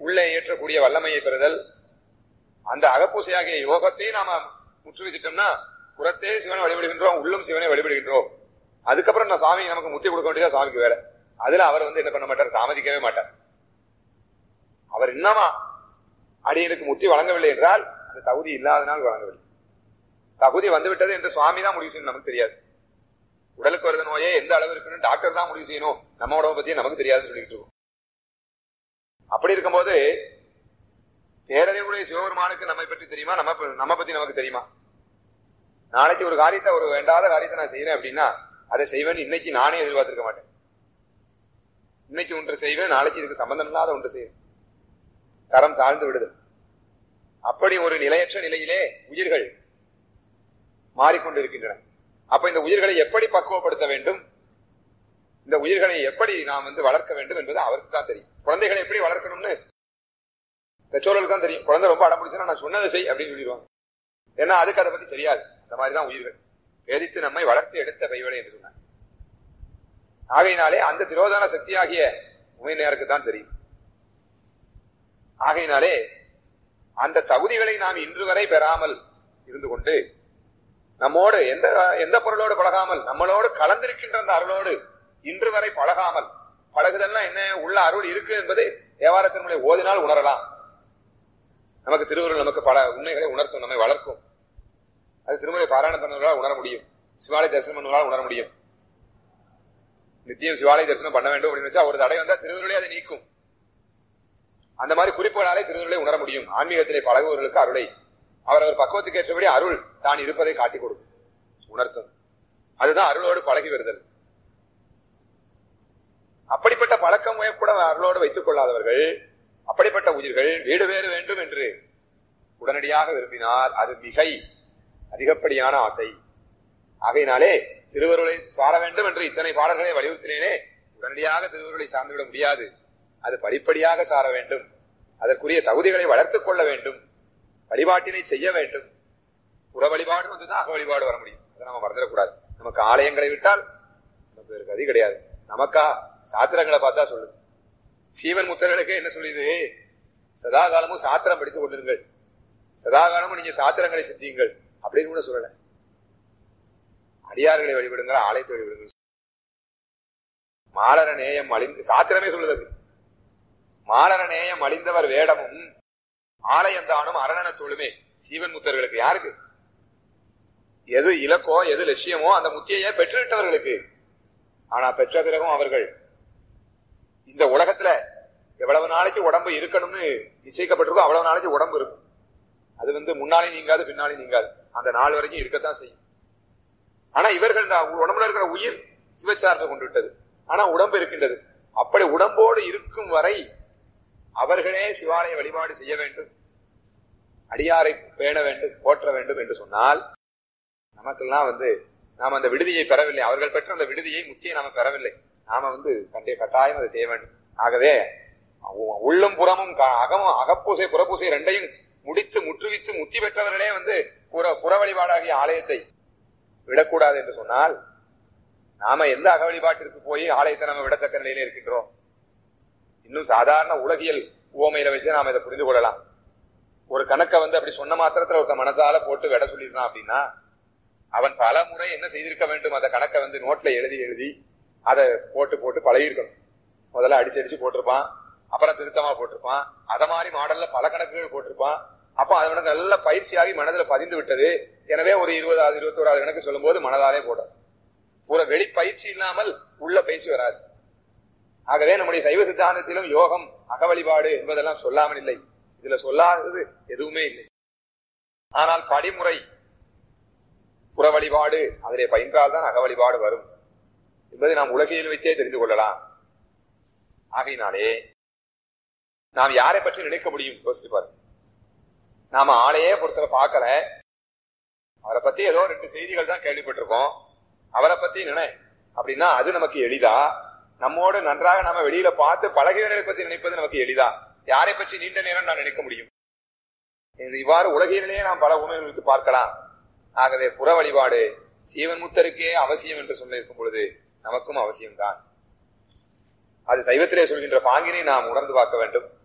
உள்ளே ஏற்றக்கூடிய வல்லமையை பெறுதல் அந்த அகப்பூசையாகிய யோகத்தையும் நாம முற்றுவிச்சிட்டோம்னா புறத்தே சிவனை வழிபடுகின்றோம் உள்ளும் சிவனை வழிபடுகின்றோம் அதுக்கப்புறம் நான் சுவாமி நமக்கு முத்தி கொடுக்க வேண்டியதா சுவாமிக்கு வேலை அதுல அவர் வந்து என்ன பண்ண மாட்டார் தாமதிக்கவே மாட்டார் அவர் என்னமா அடியனுக்கு முத்தி வழங்கவில்லை என்றால் அந்த தகுதி இல்லாதனால் வழங்கவில்லை தகுதி வந்துவிட்டது என்று சுவாமி தான் முடிவு செய்யணும் நமக்கு தெரியாது உடலுக்கு வருத நோயே எந்த அளவு இருக்குன்னு டாக்டர் தான் முடிவு செய்யணும் நம்ம உடம்பை பத்தி நமக்கு தெரியாதுன்னு சொல்லிட்டு இருக்கோம் அப்படி இருக்கும்போது பேரறிவுடைய சிவபெருமானுக்கு நம்மை பற்றி தெரியுமா நம்ம நம்ம பத்தி நமக்கு தெரியுமா நாளைக்கு ஒரு காரியத்தை ஒரு வேண்டாத காரியத்தை நான் செய்யறேன் அப்படின்னா அதை செய்வேன் இன்னைக்கு நானே எதிர்பார்த்திருக்க மாட்டேன் இன்னைக்கு ஒன்று செய்வேன் நாளைக்கு இதுக்கு சம்பந்தம் இல்லாத ஒன்று செய்வேன் தரம் தாழ்ந்து விடுது அப்படி ஒரு நிலையற்ற நிலையிலே உயிர்கள் மாறிக்கொண்டிருக்கின்றன அப்ப இந்த உயிர்களை எப்படி பக்குவப்படுத்த வேண்டும் இந்த உயிர்களை எப்படி நாம் வந்து வளர்க்க வேண்டும் என்பது அவருக்கு தான் தெரியும் குழந்தைகளை எப்படி வளர்க்கணும்னு பெற்றோர்களுக்கு தான் தெரியும் குழந்தை ரொம்ப அடம் பிடிச்சா நான் சொன்னதை செய் அப்படின்னு சொல்லிடுவாங்க ஏன்னா அதுக்கு அதை பத்தி தெரியாது அந்த மாதிரிதான் உயிர்கள் வேதித்து நம்மை வளர்த்து எடுத்த பைவலை என்று சொன்னார் ஆகையினாலே அந்த திரோதான சக்தியாகிய உமையினருக்கு தான் தெரியும் ஆகையினாலே அந்த தகுதிகளை நாம் இன்று வரை பெறாமல் இருந்து கொண்டு நம்மோடு எந்த எந்த பொருளோடு பழகாமல் நம்மளோடு கலந்திருக்கின்ற அந்த அருளோடு இன்று வரை பழகாமல் பழகுதல்னா என்ன உள்ள அருள் இருக்கு என்பது தேவாரத்தினுடைய ஓதினால் உணரலாம் நமக்கு திருவருள் நமக்கு பல உண்மைகளை உணர்த்தும் நம்மை வளர்க்கும் அது திருமுறை பாராயணம் பண்ணுவதால் உணர முடியும் சிவாலய தரிசனம் பண்ணுவதால் உணர முடியும் நித்தியம் சிவாலய தரிசனம் பண்ண வேண்டும் அப்படின்னு வச்சா ஒரு தடை வந்தா திருவருளே அதை நீக்கும் அந்த மாதிரி குறிப்புகளாலே திருவருளை உணர முடியும் ஆன்மீகத்திலே பழகுவவர்களுக்கு அருளை அவரவர் பக்குவத்துக்கு ஏற்றபடி அருள் தான் இருப்பதை காட்டிக் கொடுக்கும் உணர்த்தும் அதுதான் அருளோடு பழகி வருதல் அப்படிப்பட்ட பழக்கம் கூட அருளோடு வைத்துக் கொள்ளாதவர்கள் அப்படிப்பட்ட உயிர்கள் வீடு வேறு வேண்டும் என்று உடனடியாக விரும்பினால் அது மிகை அதிகப்படியான ஆசை ஆகையினாலே திருவருளை சார வேண்டும் என்று இத்தனை பாடல்களை வலியுறுத்தினேனே உடனடியாக திருவருளை சார்ந்துவிட முடியாது அது படிப்படியாக சார வேண்டும் அதற்குரிய தகுதிகளை வளர்த்துக் கொள்ள வேண்டும் வழிபாட்டினை செய்ய வேண்டும் புற வழிபாடு வந்துதான் அக வழிபாடு வர முடியும் அதை நம்ம மறந்துடக்கூடாது நமக்கு ஆலயங்களை விட்டால் நமக்கு வேறு கதி கிடையாது நமக்கா சாத்திரங்களை பார்த்தா சொல்லுது சீவன் முத்தர்களுக்கு என்ன சொல்லுது சதா காலமும் சாத்திரம் படித்துக் கொண்டிருங்கள் சதா காலமும் நீங்க சாத்திரங்களை சிந்தியுங்கள் அப்படின்னு கூட சொல்லல அடியார்களை வழிபடுங்கள் ஆலயத்தை வழிபடுங்கள் மாலர நேயம் அழிந்து சாத்திரமே சொல்லுது மாலர நேயம் அழிந்தவர் வேடமும் ஆலயந்தானும் அரணன தொழுமே சீவன் முத்தர்களுக்கு யாருக்கு எது இலக்கோ எது லட்சியமோ அந்த முத்தியையே பெற்றுவிட்டவர்களுக்கு ஆனா பெற்ற பிறகும் அவர்கள் இந்த உலகத்துல எவ்வளவு நாளைக்கு உடம்பு இருக்கணும்னு நிச்சயிக்கப்பட்டிருக்கோ அவ்வளவு நாளைக்கு உடம்பு இருக்கும் அது வந்து முன்னாலே நீங்காது பின்னாலே நீங்காது அந்த நாள் வரைக்கும் இருக்கத்தான் செய்யும் ஆனா இவர்கள் இந்த உடம்புல இருக்கிற உயிர் சிவச்சார்பை கொண்டு விட்டது ஆனா உடம்பு இருக்கின்றது அப்படி உடம்போடு இருக்கும் வரை அவர்களே சிவாலய வழிபாடு செய்ய வேண்டும் அடியாரை பேண வேண்டும் போற்ற வேண்டும் என்று சொன்னால் நமக்கெல்லாம் வந்து நாம் அந்த விடுதியை பெறவில்லை அவர்கள் பெற்ற அந்த விடுதியை முக்கிய நாம பெறவில்லை நாம வந்து கண்டே கட்டாயம் அதை செய்ய வேண்டும் ஆகவே உள்ளும் புறமும் அகமும் அகப்பூசை புறப்பூசை ரெண்டையும் முடித்து முற்றுவித்து முத்தி பெற்றவர்களே வந்து புற புற வழிபாடாகிய ஆலயத்தை விடக்கூடாது என்று சொன்னால் நாம எந்த அக வழிபாட்டிற்கு போய் ஆலயத்தை நம்ம விடத்தக்க நிலையில இருக்கின்றோம் இன்னும் சாதாரண உலகியல் உவமையில வச்சு நாம இதை புரிந்து கொள்ளலாம் ஒரு கணக்கை வந்து அப்படி சொன்ன மாத்திரத்துல ஒருத்த மனசால போட்டு விட சொல்லியிருந்தான் அப்படின்னா அவன் பல முறை என்ன செய்திருக்க வேண்டும் அந்த கணக்கை வந்து நோட்ல எழுதி எழுதி அதை போட்டு போட்டு பழகிருக்கணும் முதல்ல அடிச்சு அடிச்சு போட்டிருப்பான் அப்புறம் திருத்தமா போட்டிருப்பான் அத மாதிரி மாடல்ல பல கணக்குகள் போட்டிருப்பான் அப்ப அவனுக்கு நல்ல பயிற்சியாகி மனதுல பதிந்து விட்டது எனவே ஒரு இருபதாவது இருபத்தோராது கணக்கு சொல்லும் போது மனதாலே போடும் ஒரு வெளி பயிற்சி இல்லாமல் உள்ள பயிற்சி வராது ஆகவே நம்முடைய சைவ சித்தாந்தத்திலும் யோகம் அக வழிபாடு என்பதெல்லாம் சொல்லாமல் இல்லை இதுல சொல்லாதது எதுவுமே இல்லை ஆனால் படிமுறை புற வழிபாடு அதிலே பயின்றால்தான் அக வழிபாடு வரும் என்பதை நாம் உலகையில் வைத்தே தெரிந்து கொள்ளலாம் ஆகையினாலே நாம் யாரை பற்றி நினைக்க முடியும் யோசிச்சு பாருங்க நாம ஆளையே பொறுத்தல பார்க்கல அவரை பத்தி ஏதோ ரெண்டு செய்திகள் தான் கேள்விப்பட்டிருக்கோம் அவரை பத்தி நினை அப்படின்னா அது நமக்கு எளிதா நம்மோடு நன்றாக நாம வெளியில பார்த்து பழகியவர்களை பத்தி நினைப்பது நமக்கு எளிதா யாரை பற்றி நீண்ட நேரம் நான் நினைக்க முடியும் இவ்வாறு உலகிலேயே நாம் பல உணர்வுகளுக்கு பார்க்கலாம் ஆகவே புற வழிபாடு சீவன் முத்தருக்கே அவசியம் என்று சொல்லியிருக்கும் பொழுது நமக்கும் அவசியம்தான் அது சைவத்திலே சொல்கின்ற பாங்கினை நாம் உணர்ந்து பார்க்க வேண்டும்